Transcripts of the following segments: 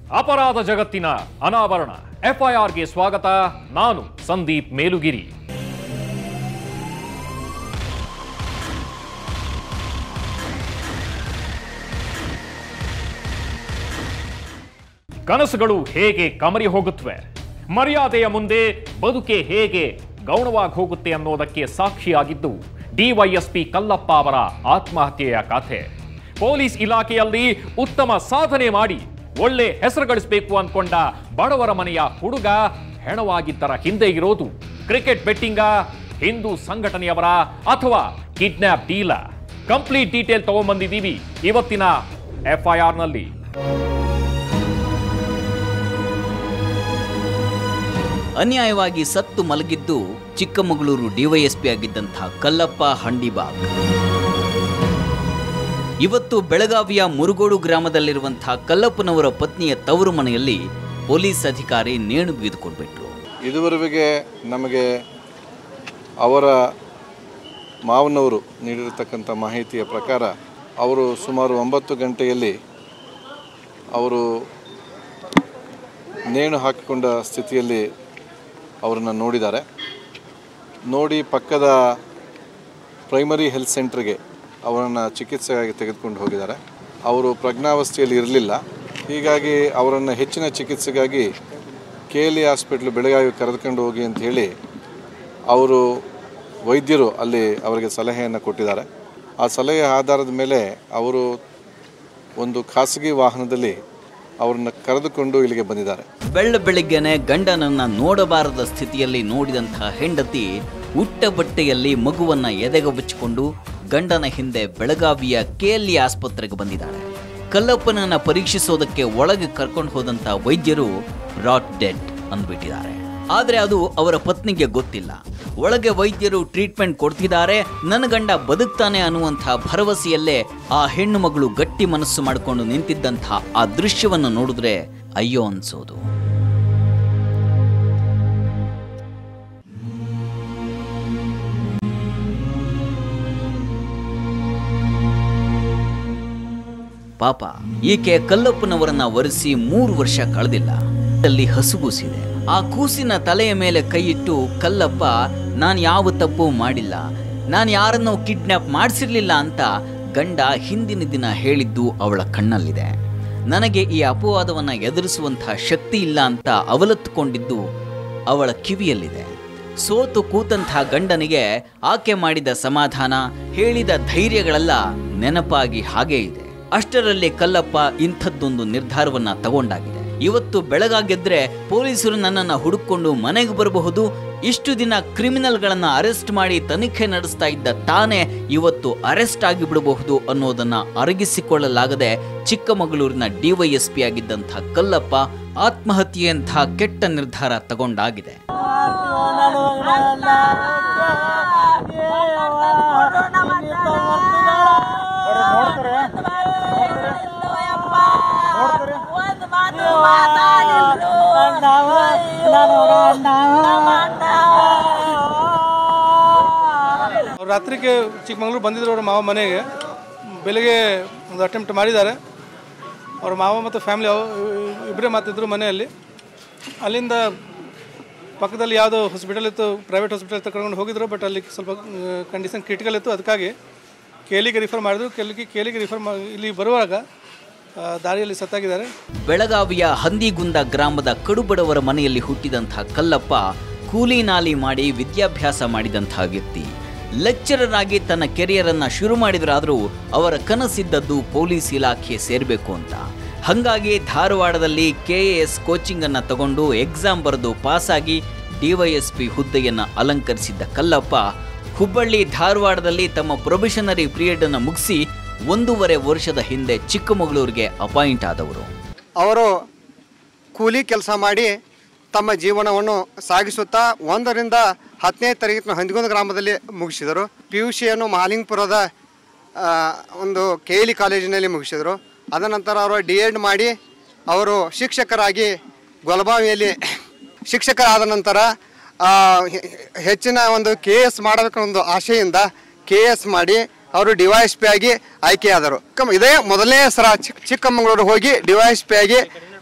ಅಪರಾಧ ಜಗತ್ತಿನ ಅನಾವರಣ ಎಫ್ಐಆರ್ಗೆ ಸ್ವಾಗತ ನಾನು ಸಂದೀಪ್ ಮೇಲುಗಿರಿ ಕನಸುಗಳು ಹೇಗೆ ಕಮರಿ ಹೋಗುತ್ತವೆ ಮರ್ಯಾದೆಯ ಮುಂದೆ ಬದುಕೆ ಹೇಗೆ ಗೌಣವಾಗಿ ಹೋಗುತ್ತೆ ಅನ್ನೋದಕ್ಕೆ ಸಾಕ್ಷಿಯಾಗಿದ್ದು ಡಿವೈಎಸ್ಪಿ ಕಲ್ಲಪ್ಪ ಅವರ ಆತ್ಮಹತ್ಯೆಯ ಕಥೆ ಪೊಲೀಸ್ ಇಲಾಖೆಯಲ್ಲಿ ಉತ್ತಮ ಸಾಧನೆ ಮಾಡಿ ಒಳ್ಳೆ ಹೆಸರು ಗಳಿಸಬೇಕು ಅನ್ಕೊಂಡ ಬಡವರ ಮನೆಯ ಹುಡುಗ ಹೆಣವಾಗಿದ್ದರ ಹಿಂದೆ ಇರೋದು ಕ್ರಿಕೆಟ್ ಬೆಟ್ಟಿಂಗ ಹಿಂದೂ ಸಂಘಟನೆಯವರ ಅಥವಾ ಕಿಡ್ನಾಪ್ ಡೀಲ ಕಂಪ್ಲೀಟ್ ಡೀಟೇಲ್ ತಗೊಂಡ್ಬಂದಿದ್ದೀವಿ ಇವತ್ತಿನ ಎಫ್ಐಆರ್ನಲ್ಲಿ ಅನ್ಯಾಯವಾಗಿ ಸತ್ತು ಮಲಗಿದ್ದು ಚಿಕ್ಕಮಗಳೂರು ಡಿವೈಎಸ್ಪಿ ಆಗಿದ್ದಂಥ ಕಲ್ಲಪ್ಪ ಹಂಡಿಬಾಗ್ ಇವತ್ತು ಬೆಳಗಾವಿಯ ಮುರುಗೋಡು ಗ್ರಾಮದಲ್ಲಿರುವಂಥ ಕಲ್ಲಪ್ಪನವರ ಪತ್ನಿಯ ತವರು ಮನೆಯಲ್ಲಿ ಪೊಲೀಸ್ ಅಧಿಕಾರಿ ನೇಣು ಬಿಗಿದುಕೊಂಡ್ಬಿಟ್ರು ಇದುವರೆಗೆ ನಮಗೆ ಅವರ ಮಾವನವರು ನೀಡಿರತಕ್ಕಂಥ ಮಾಹಿತಿಯ ಪ್ರಕಾರ ಅವರು ಸುಮಾರು ಒಂಬತ್ತು ಗಂಟೆಯಲ್ಲಿ ಅವರು ನೇಣು ಹಾಕಿಕೊಂಡ ಸ್ಥಿತಿಯಲ್ಲಿ ಅವರನ್ನು ನೋಡಿದ್ದಾರೆ ನೋಡಿ ಪಕ್ಕದ ಪ್ರೈಮರಿ ಹೆಲ್ತ್ ಸೆಂಟ್ರಿಗೆ ಅವರನ್ನು ಚಿಕಿತ್ಸೆಗಾಗಿ ತೆಗೆದುಕೊಂಡು ಹೋಗಿದ್ದಾರೆ ಅವರು ಪ್ರಜ್ಞಾವಸ್ಥೆಯಲ್ಲಿ ಇರಲಿಲ್ಲ ಹೀಗಾಗಿ ಅವರನ್ನು ಹೆಚ್ಚಿನ ಚಿಕಿತ್ಸೆಗಾಗಿ K L E hospital Belagavi ಕರೆದುಕೊಂಡು ಹೋಗಿ ಅಂತ ಹೇಳಿ ಅವರು ವೈದ್ಯರು ಅಲ್ಲಿ ಅವರಿಗೆ ಸಲಹೆಯನ್ನು ಕೊಟ್ಟಿದ್ದಾರೆ ಆ ಸಲಹೆಯ ಆಧಾರದ ಮೇಲೆ ಅವರು ಒಂದು ಖಾಸಗಿ ವಾಹನದಲ್ಲಿ ಅವರನ್ನು ಕರೆದುಕೊಂಡು ಇಲ್ಲಿಗೆ ಬಂದಿದ್ದಾರೆ ಬೆಳ್ಳ ಬೆಳಿಗ್ಗೆನೆ ಗಂಡನನ್ನ ನೋಡಬಾರದ ಸ್ಥಿತಿಯಲ್ಲಿ ನೋಡಿದಂಥ ಹೆಂಡತಿ ಉಟ್ಟ ಬಟ್ಟೆಯಲ್ಲಿ ಮಗುವನ್ನ ಎದೆಗಬಚ್ಚಿಕೊಂಡು ಗಂಡನ ಹಿಂದೆ ಬೆಳಗಾವಿಯ ಕೆಎಲ್ಇ ಆಸ್ಪತ್ರೆಗೆ ಬಂದಿದ್ದಾಳೆ ಕಲ್ಲಪ್ಪನನ್ನ ಪರೀಕ್ಷಿಸೋದಕ್ಕೆ ಒಳಗೆ ಕರ್ಕೊಂಡು ಹೋದಂಥ ವೈದ್ಯರು ರಾಟ್ ಡೆಡ್ ಅಂದ್ಬಿಟ್ಟಿದ್ದಾರೆ ಆದರೆ ಅದು ಅವರ ಪತ್ನಿಗೆ ಗೊತ್ತಿಲ್ಲ ಒಳಗೆ ವೈದ್ಯರು ಟ್ರೀಟ್ಮೆಂಟ್ ಕೊಡ್ತಿದ್ದಾರೆ ನನ್ನ ಗಂಡ ಬದುಕ್ತಾನೆ ಅನ್ನುವಂಥ ಭರವಸೆಯಲ್ಲೇ ಆ ಹೆಣ್ಣು ಮಗಳು ಗಟ್ಟಿ ಮನಸ್ಸು ಮಾಡಿಕೊಂಡು ನಿಂತಿದ್ದಂಥ ಆ ದೃಶ್ಯವನ್ನು ನೋಡಿದ್ರೆ ಅಯ್ಯೋ ಅನ್ಸೋದು ಪಾಪ ಈಕೆ ಕಲ್ಲಪ್ಪನವರನ್ನ ವರಿಸಿ ಮೂರು ವರ್ಷ ಕಳೆದಿಲ್ಲ ಅಲ್ಲಿ ಹಸು ಕೂಸಿದೆ ಆ ಕೂಸಿನ ತಲೆಯ ಮೇಲೆ ಕೈಯಿಟ್ಟು ಕಲ್ಲಪ್ಪ ನಾನು ಯಾವ ತಪ್ಪು ಮಾಡಿಲ್ಲ ನಾನು ಯಾರನ್ನೋ ಕಿಡ್ನಾಪ್ ಮಾಡಿಸಿರ್ಲಿಲ್ಲ ಅಂತ ಗಂಡ ಹಿಂದಿನ ದಿನ ಹೇಳಿದ್ದು ಅವಳ ಕಣ್ಣಲ್ಲಿದೆ ನನಗೆ ಈ ಅಪವಾದವನ್ನ ಎದುರಿಸುವಂತಹ ಶಕ್ತಿ ಇಲ್ಲ ಅಂತ ಅವಲತ್ತುಕೊಂಡಿದ್ದು ಅವಳ ಕಿವಿಯಲ್ಲಿದೆ ಸೋತು ಕೂತಂಥ ಗಂಡನಿಗೆ ಆಕೆ ಮಾಡಿದ ಸಮಾಧಾನ ಹೇಳಿದ ಧೈರ್ಯಗಳೆಲ್ಲ ನೆನಪಾಗಿ ಹಾಗೇ ಇದೆ ಅಷ್ಟರಲ್ಲಿ ಕಲ್ಲಪ್ಪ ಇಂಥದ್ದೊಂದು ನಿರ್ಧಾರವನ್ನ ತಗೊಂಡಾಗಿದೆ ಇವತ್ತು ಬೆಳಗಾಗೆದ್ರೆ ಪೊಲೀಸರು ನನ್ನನ್ನು ಹುಡುಕೊಂಡು ಮನೆಗೆ ಬರಬಹುದು ಇಷ್ಟು ದಿನ ಕ್ರಿಮಿನಲ್ಗಳನ್ನ ಅರೆಸ್ಟ್ ಮಾಡಿ ತನಿಖೆ ನಡೆಸ್ತಾ ಇದ್ದ ತಾನೇ ಇವತ್ತು ಅರೆಸ್ಟ್ ಆಗಿ ಬಿಡಬಹುದು ಅನ್ನೋದನ್ನ ಅರಗಿಸಿಕೊಳ್ಳಲಾಗದೆ ಚಿಕ್ಕಮಗಳೂರಿನ ಡಿವೈಎಸ್ಪಿ ಆಗಿದ್ದಂಥ ಕಲ್ಲಪ್ಪ ಆತ್ಮಹತ್ಯೆಯಂಥ ಕೆಟ್ಟ ನಿರ್ಧಾರ ತಗೊಂಡಾಗಿದೆ ಅವ್ರು ರಾತ್ರಿಗೆ ಚಿಕ್ಕಮಗಳೂರು ಬಂದಿದ್ರು ಅವ್ರ ಮಾವ ಮನೆಗೆ ಬೆಳಿಗ್ಗೆ ಒಂದು ಅಟೆಂಪ್ಟ್ ಮಾಡಿದ್ದಾರೆ ಅವ್ರ ಮಾವ ಮತ್ತು ಫ್ಯಾಮಿಲಿ ಇಬ್ಬರೇ ಮಾತಿದ್ರು ಮನೆಯಲ್ಲಿ ಅಲ್ಲಿಂದ ಪಕ್ಕದಲ್ಲಿ ಯಾವುದೋ ಹಾಸ್ಪಿಟಲ್ ಇತ್ತು ಪ್ರೈವೇಟ್ ಹಾಸ್ಪಿಟಲ್ ತಗೊಂಡು ಹೋಗಿದ್ರು ಬಟ್ ಅಲ್ಲಿ ಸ್ವಲ್ಪ ಕಂಡೀಷನ್ ಕ್ರಿಟಿಕಲ್ ಇತ್ತು ಅದಕ್ಕಾಗಿ ಕೇಲಿಗೆ ರಿಫರ್ ಮಾಡಿದ್ರು ಕೇಲಿಗೆ ಕೇಲಿಗೆ ರಿಫರ್ ಮಾ ಇಲ್ಲಿ ಬರುವಾಗ ಆ, ದಾರಿಯಲ್ಲಿ ಸತ್ತಾಗಿದ್ದಾರೆ ಬೆಳಗಾವಿಯ ಹಂದಿಗುಂದ ಗ್ರಾಮದ ಕಡುಬಡವರ ಮನೆಯಲ್ಲಿ ಹುಟ್ಟಿದಂಥ ಕಲ್ಲಪ್ಪ ಕೂಲಿ ನಾಲಿ ಮಾಡಿ ವಿದ್ಯಾಭ್ಯಾಸ ಮಾಡಿದಂಥ ವ್ಯಕ್ತಿ ಲೆಕ್ಚರರ್ ಆಗಿ ತನ್ನ ಕೆರಿಯರನ್ನ ಶುರು ಮಾಡಿದ್ರಾದರೂ ಅವರ ಕನಸಿದ್ದದ್ದು ಪೊಲೀಸ್ ಇಲಾಖೆ ಸೇರಬೇಕು ಅಂತ ಹಾಗಾಗಿ ಧಾರವಾಡದಲ್ಲಿ ಕೆ ಎ ಎಸ್ ಕೋಚಿಂಗ್ ಅನ್ನ ತಗೊಂಡು ಎಕ್ಸಾಮ್ ಬರೆದು ಪಾಸಾಗಿ ಡಿವೈಎಸ್ಪಿ ಹುದ್ದೆಯನ್ನ ಅಲಂಕರಿಸಿದ್ದ ಕಲ್ಲಪ್ಪ ಹುಬ್ಬಳ್ಳಿ ಧಾರವಾಡದಲ್ಲಿ ತಮ್ಮ ಪ್ರೊಬೆಷನರಿ ಪೀರಿಯಡ್ ಅನ್ನು ಮುಗಿಸಿ ಒಂದೂವರೆ ವರ್ಷದ ಹಿಂದೆ ಚಿಕ್ಕಮಗಳೂರಿಗೆ ಅಪಾಯಿಂಟ್ ಆದವರು ಅವರು ಕೂಲಿ ಕೆಲಸ ಮಾಡಿ ತಮ್ಮ ಜೀವನವನ್ನು ಸಾಗಿಸುತ್ತಾ ಒಂದರಿಂದ ಹತ್ತನೇ ತರಗತಿನ ಹಂದಿಗೊಂದ ಗ್ರಾಮದಲ್ಲಿ ಮುಗಿಸಿದರು ಪಿ ಯು ಸಿಯನ್ನು ಮಹಾಲಿಂಗಪುರದ ಆ, ಒಂದು ಕೆ ಎಲ್ ಇ ಕಾಲೇಜಿನಲ್ಲಿ ಮುಗಿಸಿದರು ಅದ ನಂತರ ಅವರು ಡಿ ಎಡ್ ಮಾಡಿ ಅವರು ಶಿಕ್ಷಕರಾಗಿ ಗೊಲಬಾವಿಯಲ್ಲಿ ಶಿಕ್ಷಕರಾದ ನಂತರ ಆ, ಹೆ- ಹೆಚ್ಚಿನ ಒಂದು ಕೆ ಎಸ್ ಮಾಡಬೇಕನ್ನೋ ಒಂದು ಆಶೆಯಿಂದ ಕೆ ಎಸ್ ಮಾಡಿ ಅವರು ಡಿವೈಎಸ್ ಪಿ ಆಗಿ ಆಯ್ಕೆಯಾದರು ಕಮ್- ಇದೇ ಮೊದಲನೇ ಸಲ ಚಿಕ್ಕ ಚಿಕ್ಕಮಗಳೂರು ಹೋಗಿ ಡಿವೈಎಸ್ ಪಿ ಆಗಿ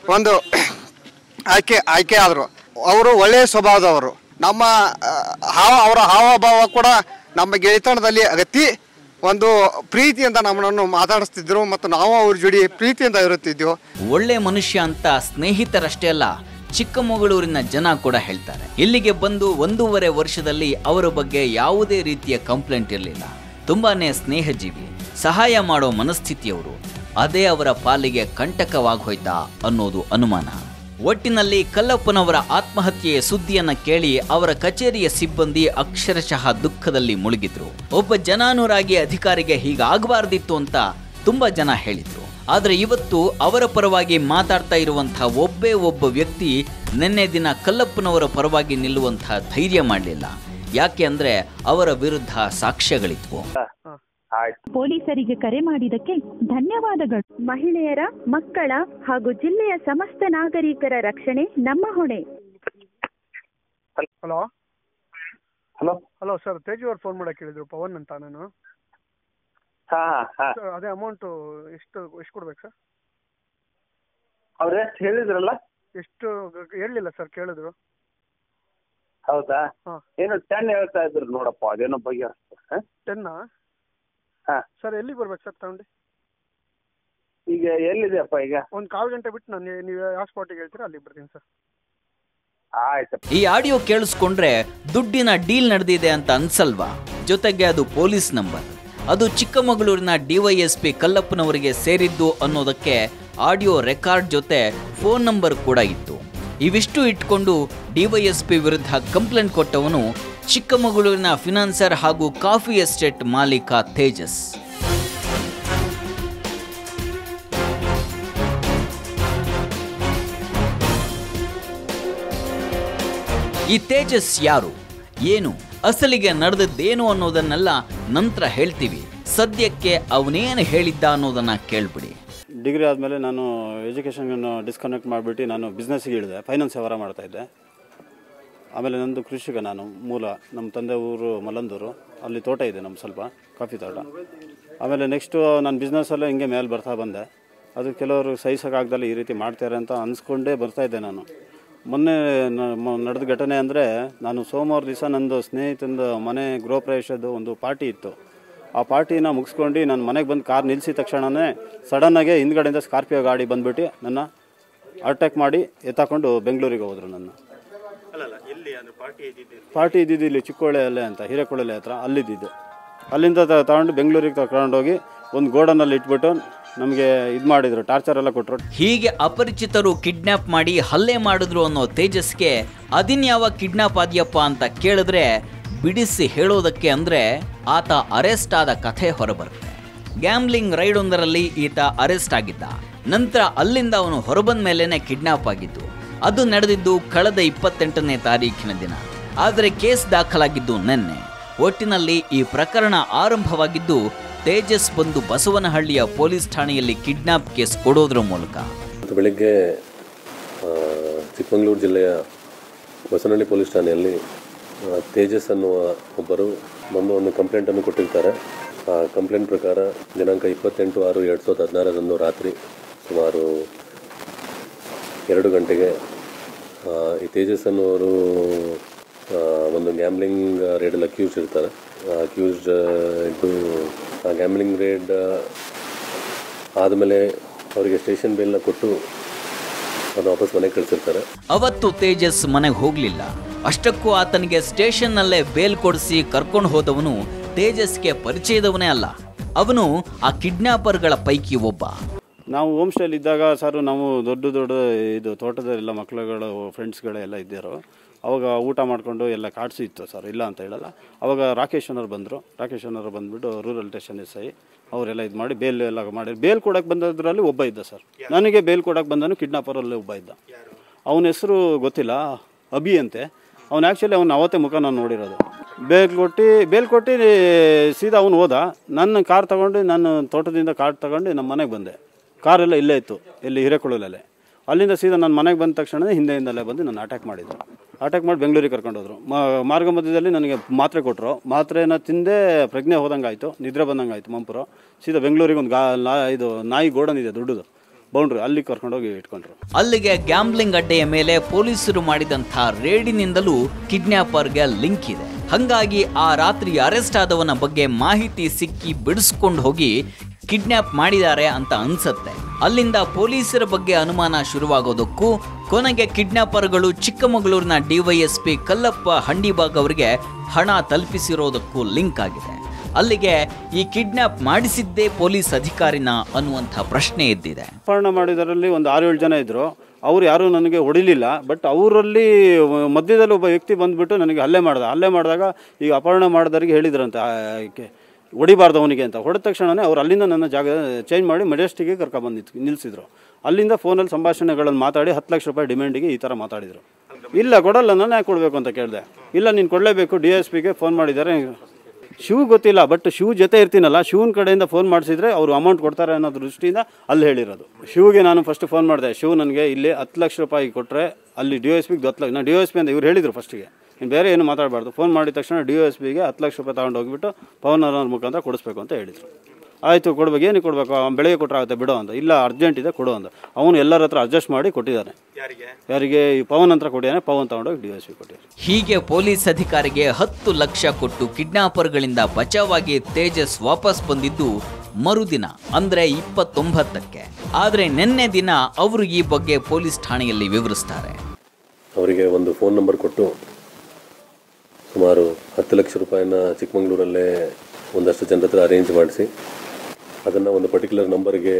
ಒಂದು ಆಯ್ಕೆ ಆಯ್ಕೆ ಆದರು ಅವರು ಒಳ್ಳೆಯ ಸ್ವಭಾವದವರು ನಮ್ಮ ಆ, ಹಾವ ಅವರ ಹಾವಭಾವ ಕೂಡ ನಮ್ಮ ಗೆಳೆತನದಲ್ಲಿ ಅಗತಿ ಒಂದು ಪ್ರೀತಿಯಿಂದ ನಮ್ಮನ್ನು ಮಾತಾಡಿಸ್ತಿದ್ರು ಮತ್ತು ನಾವು ಅವ್ರ ಜೋಡಿ ಪ್ರೀತಿಯಿಂದ ಇರುತ್ತಿದ್ದೆವು ಒಳ್ಳೆ ಮನುಷ್ಯ ಅಂತ ಸ್ನೇಹಿತರಷ್ಟೇ ಅಲ್ಲ ಚಿಕ್ಕಮಗಳೂರಿನ ಜನ ಕೂಡ ಹೇಳ್ತಾರೆ ಇಲ್ಲಿಗೆ ಬಂದು ಒಂದೂವರೆ ವರ್ಷದಲ್ಲಿ ಅವರ ಬಗ್ಗೆ ಯಾವುದೇ ರೀತಿಯ ಕಂಪ್ಲೇಂಟ್ ಇರಲಿಲ್ಲ ತುಂಬಾನೇ ಸ್ನೇಹಜೀವಿ ಸಹಾಯ ಮಾಡೋ ಮನಸ್ಥಿತಿಯವರು ಅದೇ ಅವರ ಪಾಲಿಗೆ ಕಂಟಕವಾಗೋಯ್ತಾ ಅನ್ನೋದು ಅನುಮಾನ ಒಟ್ಟಿನಲ್ಲಿ ಕಲ್ಲಪ್ಪನವರ ಆತ್ಮಹತ್ಯೆಯ ಸುದ್ದಿಯನ್ನ ಕೇಳಿ ಅವರ ಕಚೇರಿಯ ಸಿಬ್ಬಂದಿ ಅಕ್ಷರಶಃ ದುಃಖದಲ್ಲಿ ಮುಳುಗಿದ್ರು ಒಬ್ಬ ಜನಾನುರಾಗಿ ಅಧಿಕಾರಿಗೆ ಹೀಗಾಗಬಾರ್ದಿತ್ತು ಅಂತ ತುಂಬಾ ಜನ ಹೇಳಿದ್ರು ಆದರೆ ಇವತ್ತು ಅವರ ಪರವಾಗಿ ಮಾತಾಡ್ತಾ ಇರುವಂತಹ ಒಬ್ಬೇ ಒಬ್ಬ ವ್ಯಕ್ತಿ ನಿನ್ನೆ ದಿನ ಕಲ್ಲಪ್ಪನವರ ಪರವಾಗಿ ನಿಲ್ಲುವಂತಹ ಧೈರ್ಯ ಮಾಡಲಿಲ್ಲ ಯಾಕೆ ಅಂದ್ರೆ ಅವರ ವಿರುದ್ಧ ಸಾಕ್ಷ್ಯಗಳಿದ್ವು ಪೊಲೀಸರಿಗೆ ಕರೆ ಮಾಡಿದಕ್ಕೆ ಧನ್ಯವಾದಗಳು ಮಹಿಳೆಯರ ಮಕ್ಕಳ ಹಾಗೂ ಜಿಲ್ಲೆಯ ಸಮಸ್ತ ನಾಗರಿಕರ ರಕ್ಷಣೆ ನಮ್ಮ ಹೊಣೆ hello hello hello sir Teju ಅವ್ರು ಫೋನ್ ಮಾಡಕ್ಕೆ ಹೇಳಿದ್ರು ಪವನ್ ಅಂತ ನಾನು ಹಾ ಹಾ ಸರ್ ಅದೇ ಅಮೌಂಟು ಎಷ್ಟು ಎಷ್ಟು ಕೊಡ್ಬೇಕು ಸರ್ ಅವ್ರು ಎಷ್ಟು ಹೇಳಿದ್ರಲ್ಲ ಎಷ್ಟು ಹೇಳಲಿಲ್ಲ ಸರ್ ಕೇಳಿದ್ರು ಹೌದಾ ಹಾ. ಏನು ಟೆನ್ ಹೇಳ್ತಾ ಇದ್ರು ನೋಡಪ್ಪ ಅದೇನೋ ಬಗ್ಗೆ ಟೆನ್ನಾ ಹಾ. ಸರ್ ಎಲ್ಲಿಗೆ ಬರ್ಬೇಕು ಸರ್ ತಗೊಂಡು ಈಗ ಎಲ್ಲಿದೆಯಪ್ಪ ಈಗ ಒಂದು ಕಾಲು ಗಂಟೆ ಬಿಟ್ಟು ನಾನು ನೀವು ಯಾವ ಸ್ಪಾಟಿಗೆ ಹೇಳ್ತೀರಾ ಅಲ್ಲಿಗೆ ಬರ್ತೀನಿ ಸರ್ ಆಯ್ತಪ್ಪ ಈ ಆಡಿಯೋ ಕೇಳಿಸ್ಕೊಂಡ್ರೆ ದುಡ್ಡಿನ ಡೀಲ್ ನಡೆದಿದೆ ಅಂತ ಅನ್ಸಲ್ವಾ ಜೊತೆಗೆ ಅದು ಪೊಲೀಸ್ ನಂಬರ್ ಅದು ಚಿಕ್ಕಮಗಳೂರಿನ ಡಿವೈಎಸ್ಪಿ ಕಲ್ಲಪ್ಪನವರಿಗೆ ಸೇರಿದ್ದು ಅನ್ನೋದಕ್ಕೆ ಆಡಿಯೋ ರೆಕಾರ್ಡ್ ಜೊತೆ ಫೋನ್ ನಂಬರ್ ಕೂಡ ಇತ್ತು ಇವಿಷ್ಟು ಇಟ್ಕೊಂಡು ಡಿವೈಎಸ್ಪಿ ವಿರುದ್ಧ ಕಂಪ್ಲೇಂಟ್ ಕೊಟ್ಟವನು ಚಿಕ್ಕಮಗಳೂರಿನ ಫಿನಾನ್ಸರ್ ಹಾಗೂ ಕಾಫಿ ಎಸ್ಟೇಟ್ ಮಾಲೀಕ ತೇಜಸ್ ಈ ತೇಜಸ್ ಯಾರು ಏನು ಅಸಲಿಗೆ ನಡೆದದ್ದೇನು ಅನ್ನೋದನ್ನೆಲ್ಲ ನಂತರ ಹೇಳ್ತೀವಿ ಸದ್ಯಕ್ಕೆ ಅವನೇನು ಹೇಳಿದ್ದ ಅನ್ನೋದನ್ನ ಕೇಳ್ಬಿಡಿ ಡಿಗ್ರಿ ಆದಮೇಲೆ ನಾನು ಎಜುಕೇಷನ್ ಡಿಸ್ಕನೆಕ್ಟ್ ಮಾಡಿಬಿಟ್ಟು ನಾನು ಬಿಸ್ನೆಸ್ಸಿಗೆ ಇಳಿದೆ ಫೈನಾನ್ಸ್ ವ್ಯವಹಾರ ಮಾಡ್ತಾಯಿದ್ದೆ ಆಮೇಲೆ ನಂದು ಕೃಷಿಕ ನಾನು ಮೂಲ ನಮ್ಮ ತಂದೆ ಊರು ಮಲ್ಲಂದೂರು ಅಲ್ಲಿ ತೋಟ ಇದೆ ನಮ್ಮ ಸ್ವಲ್ಪ ಕಾಫಿ ತೋಟ ಆಮೇಲೆ ನೆಕ್ಸ್ಟು ನಾನು ಬಿಸ್ನೆಸ್ಸಲ್ಲೇ ಹಿಂಗೆ ಮೇಲೆ ಬರ್ತಾ ಬಂದೆ ಅದು ಕೆಲವರು ಸಹಿಸೋಕ್ಕಾಗ್ದಲ್ಲಿ ಈ ರೀತಿ ಮಾಡ್ತಾರೆ ಅಂತ ಅನ್ಸ್ಕೊಂಡೇ ಬರ್ತಾಯಿದ್ದೆ ನಾನು ಮೊನ್ನೆ ನಡೆದ ಘಟನೆ ಅಂದರೆ ನಾನು ಸೋಮವಾರ ದಿವಸ ನಂದು ಸ್ನೇಹಿತಂದು ಮನೆ ಗೃಹ ಪ್ರವೇಶದ್ದು ಒಂದು ಪಾರ್ಟಿ ಇತ್ತು ಆ ಪಾರ್ಟಿನ ಮುಗಿಸ್ಕೊಂಡು ನಾನು ಮನೆಗೆ ಬಂದು ಕಾರ್ ನಿಲ್ಲಿಸಿದ ತಕ್ಷಣವೇ ಸಡನ್ನಾಗೆ ಹಿಂದ್ಗಡೆಯಿಂದ ಸ್ಕಾರ್ಪಿಯೋ ಗಾಡಿ ಬಂದ್ಬಿಟ್ಟು ನನ್ನ ಅಟ್ಯಾಕ್ ಮಾಡಿ ಎತ್ತಾಕೊಂಡು ಬೆಂಗಳೂರಿಗೆ ಹೋದ್ರು ನನ್ನ ಪಾರ್ಟಿ ಇದ್ದಿದ್ದು ಇಲ್ಲಿ ಚಿಕ್ಕೋಳೆಯಲ್ಲೇ ಅಂತ ಹಿರೇಕೊಳ್ಳೆ ಹತ್ರ ಅಲ್ಲಿದ್ದಿದ್ದು ಅಲ್ಲಿಂದ ತ- ತಗೊಂಡು ಬೆಂಗಳೂರಿಗೆ ತಗೊಂಡೋಗಿ ಒಂದು ಗೋಡನಲ್ಲಿ ಇಟ್ಬಿಟ್ಟು ನಮಗೆ ಇದು ಮಾಡಿದ್ರು ಟಾರ್ಚರ್ ಎಲ್ಲ ಕೊಟ್ಟರು ಹೀಗೆ ಅಪರಿಚಿತರು ಕಿಡ್ನಾಪ್ ಮಾಡಿ ಹಲ್ಲೆ ಮಾಡಿದ್ರು ಅನ್ನೋ ತೇಜಸ್ಗೆ ಅದಿನ್ಯಾವ ಕಿಡ್ನಾಪ್ ಆದ್ಯಪ್ಪ ಅಂತ ಕೇಳಿದ್ರೆ ಬಿಡಿಸಿ ಹೇಳೋದಕ್ಕೆ ಅಂದ್ರೆ ಆತ ಅರೆಸ್ಟ್ ಆದ ಕಥೆ ಹೊರಬರುತ್ತೆ ಗ್ಯಾಮ್ಲಿಂಗ್ ರೈಡ್ ಒಂದರಲ್ಲಿ ಈತ ಅರೆಸ್ಟ್ ಆಗಿದ್ದ ನಂತರ ಅಲ್ಲಿಂದ ಅವನು ಹೊರಬಂದ ಮೇಲೇನೆ ಕಿಡ್ನಾಪ್ ಆಗಿದ್ದು ಅದು ನಡೆದಿದ್ದು ಕಳೆದ ಇಪ್ಪತ್ತೆಂಟನೇ ತಾರೀಖಿನ ದಿನ ಆದರೆ ಕೇಸ್ ದಾಖಲಾಗಿದ್ದು ನಿನ್ನೆ ಒಟ್ಟಿನಲ್ಲಿ ಈ ಪ್ರಕರಣ ಆರಂಭವಾಗಿದ್ದು ತೇಜಸ್ ಬಂದು ಬಸವನಹಳ್ಳಿಯ ಪೊಲೀಸ್ ಠಾಣೆಯಲ್ಲಿ ಕಿಡ್ನಾಪ್ ಕೇಸ್ ಕೊಡೋದ್ರ ಮೂಲಕ ಇವತ್ತು ಬೆಳಿಗ್ಗೆ ಆ, ಚಿಕ್ಕಮಗಳೂರು ಜಿಲ್ಲೆಯ ಬಸವನಹಳ್ಳಿ ಪೊಲೀಸ್ ಠಾಣೆಯಲ್ಲಿ ಆ, ತೇಜಸ್ ಅನ್ನುವ ಒಬ್ಬರು ಬಂದು ಒಂದು ಕಂಪ್ಲೇಂಟನ್ನು ಕೊಟ್ಟಿರ್ತಾರೆ ಆ ಕಂಪ್ಲೇಂಟ್ ಪ್ರಕಾರ ದಿನಾಂಕ ಇಪ್ಪತ್ತೆಂಟು ಆರು ಎರಡು ಸಾವಿರದ ಹದಿನಾರರಂದು ರಾತ್ರಿ ಸುಮಾರು ಎರಡು ಗಂಟೆಗೆ ಆ, ಈ ತೇಜಸ್ ಅನ್ನುವರು ಆ, ಒಂದು ಗ್ಯಾಮ್ಲಿಂಗ್ ರೇಡಲ್ಲಿ ಅಕ್ಯೂಸ್ ಇರ್ತಾರೆ ಅಕ್ಯೂಸ್ಡ್ ಇದ್ದು ಆ ಗ್ಯಾಮ್ಲಿಂಗ್ ರೇಡ್ ಆದಮೇಲೆ ಅವರಿಗೆ ಸ್ಟೇಷನ್ ಬೇಲ್ನ ಕೊಟ್ಟು ಅದನ್ನು ವಾಪಸ್ ಮನೆಗೆ ಕಳಿಸಿರ್ತಾರೆ ಅವತ್ತು ತೇಜಸ್ ಮನೆಗೆ ಹೋಗ್ಲಿಲ್ಲ ಅಷ್ಟಕ್ಕೂ ಆತನಿಗೆ ಸ್ಟೇಷನ್ನಲ್ಲೇ ಬೇಲ್ ಕೊಡಿಸಿ ಕರ್ಕೊಂಡು ಹೋದವನು ತೇಜಸ್ಗೆ ಪರಿಚಯದವನೇ ಅಲ್ಲ ಅವನು ಆ ಕಿಡ್ನಾಪರ್ಗಳ ಪೈಕಿ ಒಬ್ಬ ನಾವು ಹೋಮ್ ಸ್ಟೇಲಿ ಇದ್ದಾಗ ಸರ್ ನಾವು ದೊಡ್ಡ ದೊಡ್ಡ ಇದು ತೋಟದಲ್ಲೆಲ್ಲ ಮಕ್ಳುಗಳು ಫ್ರೆಂಡ್ಸ್ಗಳು ಎಲ್ಲ ಇದ್ದರು ಅವಾಗ ಊಟ ಮಾಡಿಕೊಂಡು ಎಲ್ಲ ಕಾಡ್ಸು ಇತ್ತು ಸರ್ ಇಲ್ಲ ಅಂತ ಹೇಳಲ್ಲ ಅವಾಗ ರಾಕೇಶ್ ಅನ್ನೋರು ಬಂದರು ರಾಕೇಶ್ ಅನ್ನೋರು ಬಂದುಬಿಟ್ಟು ರೂರಲ್ ಸ್ಟೇಷನ್ ಎಸ್ ಐ ಅವರೆಲ್ಲ ಇದು ಮಾಡಿ ಬೇಲ್ ಎಲ್ಲ ಮಾಡಿ ಬೇಲ್ ಕೊಡಕ್ಕೆ ಬಂದದ್ರಲ್ಲಿ ಒಬ್ಬ ಇದ್ದ ಸರ್ ನನಗೆ ಬೇಲ್ ಕೊಡಕ್ಕೆ ಬಂದನು ಕಿಡ್ನಾಪರಲ್ಲಿ ಒಬ್ಬ ಇದ್ದ ಅವನ ಹೆಸರು ಗೊತ್ತಿಲ್ಲ ಅಭಿ ಅಂತೆ ಅವ್ನು ಆ್ಯಕ್ಚುಲಿ ಅವ್ನು ಅವತ್ತೇ ಮುಖ ನಾನು ನೋಡಿರೋದು ಬೇಲ್ ಕೊಟ್ಟು ಬೇಲ್ ಕೊಟ್ಟು ಸೀದಾ ಅವನು ಹೋದ ನನ್ನ ಕಾರ್ ತಗೊಂಡು ನಾನು ತೋಟದಿಂದ ಕಾರ್ ತಗೊಂಡು ನಮ್ಮ ಮನೆಗೆ ಬಂದೆ ಕಾರೆಲ್ಲ ಇಲ್ಲೇ ಇತ್ತು ಇಲ್ಲಿ ಹಿರೇಕೊಳ್ಳಲಲ್ಲೇ ಅಲ್ಲಿಂದ ಸೀದಾ ನನ್ನ ಮನೆಗೆ ಬಂದ ತಕ್ಷಣ ಹಿಂದೆಯಿಂದಲೇ ಬಂದು ನಾನು ಅಟ್ಯಾಕ್ ಮಾಡಿದ್ರು ಅಟ್ಯಾಕ್ ಮಾಡಿ ಬೆಂಗಳೂರಿಗೆ ಕರ್ಕೊಂಡು ಹೋದ್ರು ಮ- ಮಾರ್ಗ ಮಧ್ಯದಲ್ಲಿ ನನಗೆ ಮಾತ್ರೆ ಕೊಟ್ಟರು ಮಾತ್ರೆನ ತಿಂದೇ ಪ್ರಜ್ಞೆ ಹೋದಂಗೆ ಆಯಿತು ನಿದ್ರೆ ಬಂದಂಗೆ ಆಯಿತು ಮಂಪುರು ಸೀದಾ ಬೆಂಗಳೂರಿಗೆ ಒಂದು ಗಾ ನಾ ಇದು ನಾಯಿ ಗೋಡನ್ ಇದೆ ದೊಡ್ಡದು ಬೌಂಡ್ರಿ ಅಲ್ಲಿ ಕರ್ಕೊಂಡೋಗಿ ಇಟ್ಕೊಂಡ್ರು ಅಲ್ಲಿಗೆ ಗ್ಯಾಮ್ಲಿಂಗ್ ಅಡ್ಡೆಯ ಮೇಲೆ ಪೊಲೀಸರು ಮಾಡಿದಂಥ ರೇಡಿನಿಂದಲೂ ಕಿಡ್ನ್ಯಾಪರ್ಗೆ ಲಿಂಕ್ ಇದೆ ಹಂಗಾಗಿ ಆ ರಾತ್ರಿ ಅರೆಸ್ಟ್ ಆದವನ ಬಗ್ಗೆ ಮಾಹಿತಿ ಸಿಕ್ಕಿ ಬಿಡಿಸ್ಕೊಂಡು ಹೋಗಿ ಕಿಡ್ನ್ಯಾಪ್ ಮಾಡಿದ್ದಾರೆ ಅಂತ ಅನ್ಸತ್ತೆ ಅಲ್ಲಿಂದ ಪೊಲೀಸರ ಬಗ್ಗೆ ಅನುಮಾನ ಶುರುವಾಗೋದಕ್ಕೂ ಕೊನೆಗೆ ಕಿಡ್ನ್ಯಾಪರ್ಗಳು ಚಿಕ್ಕಮಗಳೂರಿನ ಡಿವೈಎಸ್ಪಿ ಕಲ್ಲಪ್ಪ ಹಂಡಿಬಾಗ್ ಅವರಿಗೆ ಹಣ ತಲುಪಿಸಿರೋದಕ್ಕೂ ಲಿಂಕ್ ಆಗಿದೆ ಅಲ್ಲಿಗೆ ಈ ಕಿಡ್ನ್ಯಾಪ್ ಮಾಡಿಸಿದ್ದೇ ಪೊಲೀಸ್ ಅಧಿಕಾರಿನ ಅನ್ನುವಂಥ ಪ್ರಶ್ನೆ ಎದ್ದಿದೆ ಅಪಹರಣ ಮಾಡಿದರಲ್ಲಿ ಒಂದು ಆರು ಏಳು ಜನ ಇದ್ದರು ಅವ್ರು ಯಾರೂ ನನಗೆ ಹೊಡಿಲಿಲ್ಲ ಬಟ್ ಅವರಲ್ಲಿ ಮಧ್ಯದಲ್ಲಿ ಒಬ್ಬ ವ್ಯಕ್ತಿ ಬಂದುಬಿಟ್ಟು ನನಗೆ ಹಲ್ಲೆ ಮಾಡ್ದ ಹಲ್ಲೆ ಮಾಡಿದಾಗ ಈಗ ಅಪಹರಣ ಮಾಡಿದವರಿಗೆ ಹೇಳಿದ್ರಂತೆ ಆ, ಕೆ- ಹೊಡಿಬಾರ್ದು ಅವನಿಗೆ ಅಂತ ಹೊಡೆದ ತಕ್ಷಣವೇ ಅವ್ರು ಅಲ್ಲಿಂದ ನನ್ನ ಜಾಗ ಚೇಂಜ್ ಮಾಡಿ ಮೆಜೆಸ್ಟಿಗೆ ಕರ್ಕೊಬಂದು ನಿಲ್ಸ್- ನಿಲ್ಲಿಸಿದ್ರು ಅಲ್ಲಿಂದ ಫೋನಲ್ಲಿ ಸಂಭಾಷಣೆಗಳನ್ನು ಮಾತಾಡಿ ಹತ್ತು ಲಕ್ಷ ರೂಪಾಯಿ ಡಿಮ್ಯಾಂಡಿಗೆ ಈ ಥರ ಮಾತಾಡಿದರು ಇಲ್ಲ ಕೊಡಲ್ಲ ನಾನು ಯಾಕೆ ಕೊಡಬೇಕು ಅಂತ ಕೇಳಿದೆ ಇಲ್ಲ ನೀನು ಕೊಡಲೇಬೇಕು ಡಿ ಎಸ್ ಪಿಗೆ ಫೋನ್ ಮಾಡಿದ್ದಾರೆ ಶಿವ್ ಗೊತ್ತಿಲ್ಲ ಬಟ್ ಶಿವ್ ಜೊತೆ ಇರ್ತೀನಲ್ಲ ಶಿವನ ಕಡೆಯಿಂದ ಫೋನ್ ಮಾಡಿಸಿದ್ರೆ ಅವರು ಅಮೌಂಟ್ ಕೊಡ್ತಾರೆ ಅನ್ನೋ ದೃಷ್ಟಿಯಿಂದ ಅಲ್ಲಿ ಹೇಳಿರೋದು ಶಿವ್ಗೆ ನಾನು ಫಸ್ಟ್ ಫೋನ್ ಮಾಡಿದೆ ಶಿವ್ ನನಗೆ ಇಲ್ಲಿ ಹತ್ತು ಲಕ್ಷ ರೂಪಾಯಿ ಕೊಟ್ಟರೆ ಅಲ್ಲಿ ಡಿ ಎಸ್ ಪಿಗೆ ಹತ್ತು ಲಕ್ಷ ನಾನು ಡಿ ಎಸ್ ಪಿ ಅಂತ ಇವ್ರು ಹೇಳಿದರು ಫಸ್ಟಿಗೆ ಇನ್ನು ಬೇರೆ ಏನು ಮಾತಾಡಬಾರ್ದು ಫೋನ್ ಮಾಡಿದ ತಕ್ಷಣ ಡಿ ಎಸ್ ಪಿಗೆ ಹತ್ತು ಲಕ್ಷ ರೂಪಾಯಿ ತಗೊಂಡು ಹೋಗಿಬಿಟ್ಟು ಪವನ್ ಅವ್ರ ಮುಖಾಂತರ ಕೊಡಿಸ್ಬೇಕು ಅಂತ ಹೇಳಿದರು ಆಯಿತು ಕೊಡ್ಬೇಕು ಏನಕ್ಕೆ ಕೊಡಬೇಕು ಅವ್ನು ಬೆಳಗ್ಗೆ ಕೊಟ್ಟರೆ ಆಗುತ್ತೆ ಬಿಡು ಅಂತ ಇಲ್ಲ ಅರ್ಜೆಂಟ್ ಇದೆ ಕೊಡು ಅಂತ ಅವನು ಎಲ್ಲರ ಹತ್ರ ಅಡ್ಜಸ್ಟ್ ಮಾಡಿ ಕೊಟ್ಟಿದ್ದಾನೆ ಯಾರಿಗೆ ಈ ಪವನ್ ಹತ್ರ ಕೊಟ್ಟಿದ್ದಾನೆ ಪವನ್ ತಗೊಂಡೋಗಿ ಡಿ ಎಸ್ ಪಿ ಕೊಟ್ಟಿದ್ದಾರೆ ಹೀಗೆ ಪೊಲೀಸ್ ಅಧಿಕಾರಿಗೆ ಹತ್ತು ಲಕ್ಷ ಕೊಟ್ಟು ಕಿಡ್ನಾಪರ್ಗಳಿಂದ ಬಚಾವಾಗಿ ತೇಜಸ್ ವಾಪಸ್ ಬಂದಿದ್ದು ಮರುದಿನ ಅಂದ್ರೆ ಇಪ್ಪತ್ತೊಂಬತ್ತಕ್ಕೆ ಆದ್ರೆ ನಿನ್ನೆ ದಿನ ಅವರು ಈ ಬಗ್ಗೆ ಪೊಲೀಸ್ ಠಾಣೆಯಲ್ಲಿ ವಿವರಿಸ್ತಾರೆ ಅವರಿಗೆ ಒಂದು ಫೋನ್ ನಂಬರ್ ಕೊಟ್ಟು ಸುಮಾರು ಹತ್ತು ಲಕ್ಷ ರೂಪಾಯಿನ ಚಿಕ್ಕಮಂಗ್ಳೂರಲ್ಲೇ ಒಂದಷ್ಟು ಜನರ ಹತ್ರ ಅರೇಂಜ್ ಮಾಡಿಸಿ ಅದನ್ನು ಒಂದು ಪರ್ಟಿಕ್ಯುಲರ್ ನಂಬರ್ಗೆ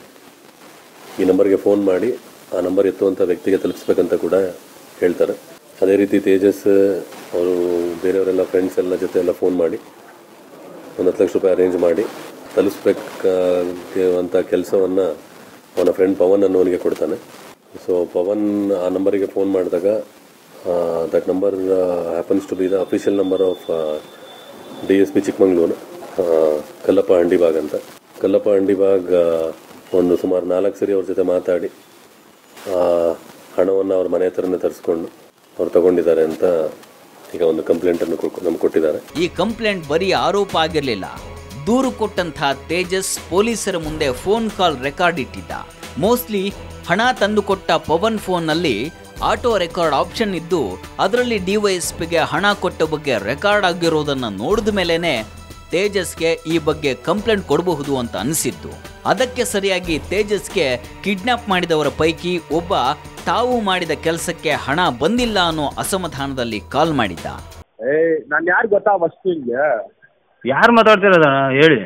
ಈ ನಂಬರ್ಗೆ ಫೋನ್ ಮಾಡಿ ಆ ನಂಬರ್ ಎತ್ತುವಂಥ ವ್ಯಕ್ತಿಗೆ ತಲುಪಿಸ್ಬೇಕಂತ ಕೂಡ ಹೇಳ್ತಾರೆ ಅದೇ ರೀತಿ ತೇಜಸ್ ಅವರು ಬೇರೆಯವರೆಲ್ಲ ಫ್ರೆಂಡ್ಸ್ ಎಲ್ಲ ಜೊತೆ ಎಲ್ಲ ಫೋನ್ ಮಾಡಿ ಒಂದು ಹತ್ತು ಲಕ್ಷ ರೂಪಾಯಿ ಅರೇಂಜ್ ಮಾಡಿ ತಲುಪಿಸ್ಬೇಕಾಗಿರುವಂಥ ಕೆಲಸವನ್ನು ಅವನ ಫ್ರೆಂಡ್ ಪವನ್ ಅನ್ನೋನಿಗೆ ಕೊಡ್ತಾನೆ ಸೊ ಪವನ್ ಆ ನಂಬರಿಗೆ ಫೋನ್ ಮಾಡಿದಾಗ that number happens to be the official number of D S P Chikkamagaluru Kallappa Handibag ಅಂತ ಕಲ್ಲಪ್ಪ ಹಂಡಿಬಾಗ್ ಆ, ಒಂದು ಸುಮಾರು ನಾಲ್ಕು ಸರಿ ಅವ್ರ ಜೊತೆ ಮಾತಾಡಿ ಆ ಹಣವನ್ನು ಅವ್ರ ಮನೆ ಹತ್ರನೇ ತರಿಸ್ಕೊಂಡು ಅವ್ರು ತಗೊಂಡಿದ್ದಾರೆ ಅಂತ ಈಗ ಒಂದು ಕಂಪ್ಲೇಂಟನ್ನು ನಮ್ಗೆ ಕೊಟ್ಟಿದ್ದಾರೆ ಈ ಕಂಪ್ಲೇಂಟ್ ಬರೀ ಆರೋಪ ಆಗಿರಲಿಲ್ಲ ದೂರು ಕೊಟ್ಟಂಥ ತೇಜಸ್ ಪೊಲೀಸರ ಮುಂದೆ ಫೋನ್ ಕಾಲ್ ರೆಕಾರ್ಡ್ ಇಟ್ಟಿದ್ದ ಮೋಸ್ಟ್ಲಿ ಹಣ ತಂದುಕೊಟ್ಟ ಪವನ್ ಫೋನ್ನಲ್ಲಿ ಆಟೋ ರೆಕಾರ್ಡ್ ಆಪ್ಷನ್ ಇದ್ದು ಅದರಲ್ಲಿ ಡಿವೈಎಸ್ಪಿಗೆ ಹಣ ಕೊಟ್ಟ ಬಗ್ಗೆ ರೆಕಾರ್ಡ್ ಆಗಿರೋದನ್ನ ನೋಡಿದ ಮೇಲೇನೆ ತೇಜಸ್ಗೆ ಈ ಬಗ್ಗೆ ಕಂಪ್ಲೇಂಟ್ ಕೊಡಬಹುದು ಅಂತ ಅನಿಸಿದ್ದು ಅದಕ್ಕೆ ಸರಿಯಾಗಿ ತೇಜಸ್ಗೆ ಕಿಡ್ನಾಪ್ ಮಾಡಿದವರ ಪೈಕಿ ಒಬ್ಬ ತಾವು ಮಾಡಿದ ಕೆಲಸಕ್ಕೆ ಹಣ ಬಂದಿಲ್ಲ ಅನ್ನೋ ಅಸಮಾಧಾನದಲ್ಲಿ ಕಾಲ್ ಮಾಡಿದ್ದ ಏ ನಾನು ಯಾರು ಗೊತ್ತಾ ಫಸ್ಟ್ ನಿಂಗೆ ಯಾರು ಮಾತಾಡ್ತಿರೋದ ಹೇಳಿ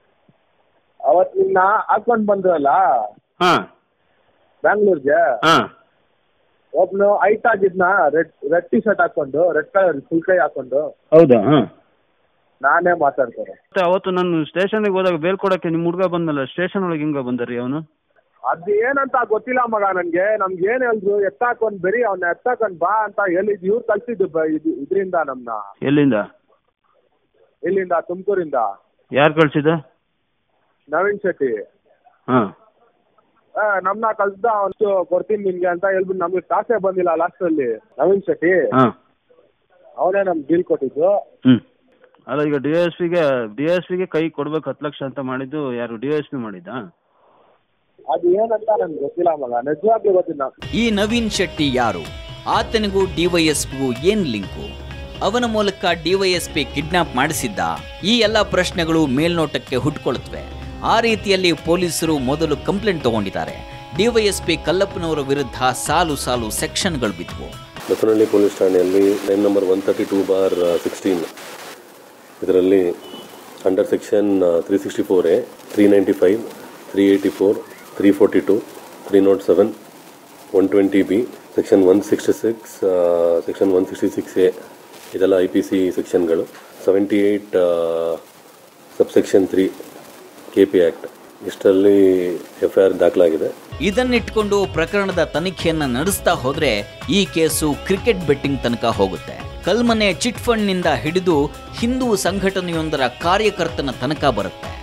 ಅವತ್ತು ನಿನ್ನ ಹಾಕೊಂಡ್ ಬಂದ್ರಲ್ಲ ಹಾಂ ಬ್ಯಾಂಗ್ಳೂರ್ಗೆ ಹಾಂ ಒಬ್ನು ಹೈಟ್ ಆಗಿದ್ನ ರೆಡ್ ರೆಡ್ ಟಿ ಶರ್ಟ್ ಹಾಕೊಂಡು ರೆಡ್ ಕಲರ್ ಫುಲ್ ಕೈ ಹಾಕೊಂಡು ಹೌದಾ ಹಾಂ ನಾನೇ ಮಾತಾಡ್ತಾರೆ ಮತ್ತೆ ಅವತ್ತು ನಾನು ಸ್ಟೇಷನ್ಗೆ ಹೋದಾಗ ಬೇಲ್ ಕೊಡಕ್ಕೆ ನಿಮ್ಮ ಹುಡುಗ ಬಂದಲ್ಲ ಸ್ಟೇಷನ್ ಒಳಗೆ ಹಿಂಗ ಬಂದರಿ ಅವನು ಅದು ಏನಂತ ಗೊತ್ತಿಲ್ಲ ಮಗ ನನ್ಗೆ ನಮ್ಗೆ ಏನ್ ಹೇಳಿದ್ರು ಎತ್ತಾಕೊಂಡ್ ಬರೀ ಅವ್ನ ಎತ್ತಾಕೊಂಡ್ ಬಾ ಅಂತ ಹೇಳಿದ್ ಇವ್ರು ಕಳ್ಸಿದ್ದು ಬ- ಇದ್- ಇದ್ರಿಂದ ನಮ್ನ ಎಲ್ಲಿಂದ ಇಲ್ಲಿಂದ ತುಮಕೂರಿಂದ ಯಾರು ಕಳ್ಸಿದ ನವೀನ್ ಶೆಟ್ಟಿ ಹಾಂ ಆ, ನಮ್ನ ಕಳ್ಸ್ದ ಅವನು ಕೊಡ್ತೀನಿ ನಿನ್ಗೆ ಅಂತ ಹೇಳ್ಬಿಟ್ಟು ನಮ್ಗೆ ಕಾಸೇ ಬಂದಿಲ್ಲ ಲಾಸ್ಟ್ ಅಲ್ಲಿ ನವೀನ್ ಶೆಟ್ಟಿ ಹಾಂ ಅವನೇ ನಮ್ಗೆ ಡೀಲ್ ಕೊಟ್ಟಿದ್ದು ಹ್ಞೂ ಅಲ್ಲ ಈಗ ಡಿ ಎಸ್ ಪಿಗೆ ಡಿ ಎಸ್ ಪಿಗೆ ಕೈ ಕೊಡ್ಬೇಕು ಹತ್ತು ಲಕ್ಷ ಅಂತ ಮಾಡಿದ್ದು ಯಾರು ಡಿ ಎಸ್ ಪಿ ಮಾಡಿದ್ದಾ ಅದು ಏನಂತ ನನ್ಗೆ ಗೊತ್ತಿಲ್ಲ ಮಗ ನಿಜವಾಗ್ಲೂ ಗೊತ್ತಿಲ್ಲ ಈ ನವೀನ್ ಶೆಟ್ಟಿ ಯಾರು ಆತನಿಗೂ ಡಿವೈಎಸ್ಪಿಗೂ ಏನ್ ಲಿಂಕು ಅವನ ಮೂಲಕ ಡಿವೈಎಸ್ಪಿ ಕಿಡ್ನಾಪ್ ಮಾಡಿಸಿದ್ದ ಈ ಎಲ್ಲ ಪ್ರಶ್ನೆಗಳು ಮೇಲ್ನೋಟಕ್ಕೆ ಹುಟ್ಕೊಳ್ತವೆ ಆ ರೀತಿಯಲ್ಲಿ ಪೊಲೀಸರು ಮೊದಲು ಕಂಪ್ಲೇಂಟ್ ತಗೊಂಡಿದ್ದಾರೆ ಡಿವೈಎಸ್ಪಿ ಕಲ್ಲಪ್ಪನವರ ವಿರುದ್ಧ ಸಾಲು ಸಾಲು ಸೆಕ್ಷನ್ಗಳು ಬಿದ್ವು ಬಸವನಹಳ್ಳಿ ಪೊಲೀಸ್ ಠಾಣೆಯಲ್ಲಿ line number one thirty two bar sixteen ಇದರಲ್ಲಿ under section three sixty four A three ninety five three eighty four three forty two three nought seven one twenty B section one sixty six section one sixty six A ಇದೆಲ್ಲ I P C ಸೆಕ್ಷನ್ಗಳು seventy eight subsection three K P act ಇಷ್ಟರಲ್ಲಿ F I R ದಾಖಲಾಗಿದೆ ಇದನ್ನಿಟ್ಕೊಂಡು ಪ್ರಕರಣದ ತನಿಖೆಯನ್ನ ನಡೆಸ್ತಾ ಹೋದ್ರೆ ಈ case cricket betting ತನಕ ಹೋಗುತ್ತೆ ಕಲ್ಮನೆ ಚಿಟ್ ಫಂಡ್ನಿಂದ ಹಿಡಿದು ಹಿಂದೂ ಸಂಘಟನೆಯೊಂದರ ಕಾರ್ಯಕರ್ತನ ತನಕ ಬರುತ್ತೆ